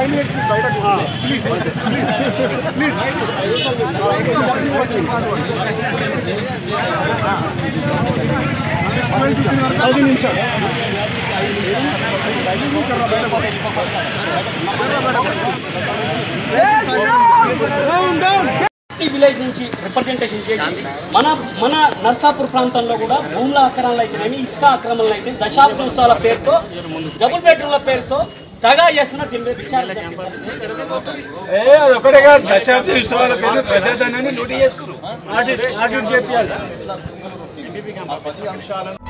Five minutes బయటకు please please ఐదు నిమిషాలు ఈ విలేజ్ నుంచి రిప్రజెంటేషన్ చేసి మన మన నర్సాపూర్ ప్రాంతంలో కూడా భూముల ఆక్రమణలు అయితేనేమి ఇసుక ఆక్రమణలు అయితే దశాబ్ద ఉత్సవాల పేరుతో డబుల్ బెడ్రూమ్ల పేరుతో దగా చేస్తున్న దీని మీద విచారణ జరిపించాలి. ఏ అది ఒకటే కాదు దశాబ్ది విశ్వాల పేరు ప్రజాధనాన్ని లూటీ చేసుకున్నారు ఆడిట్ ఆడిట్ చేయాలి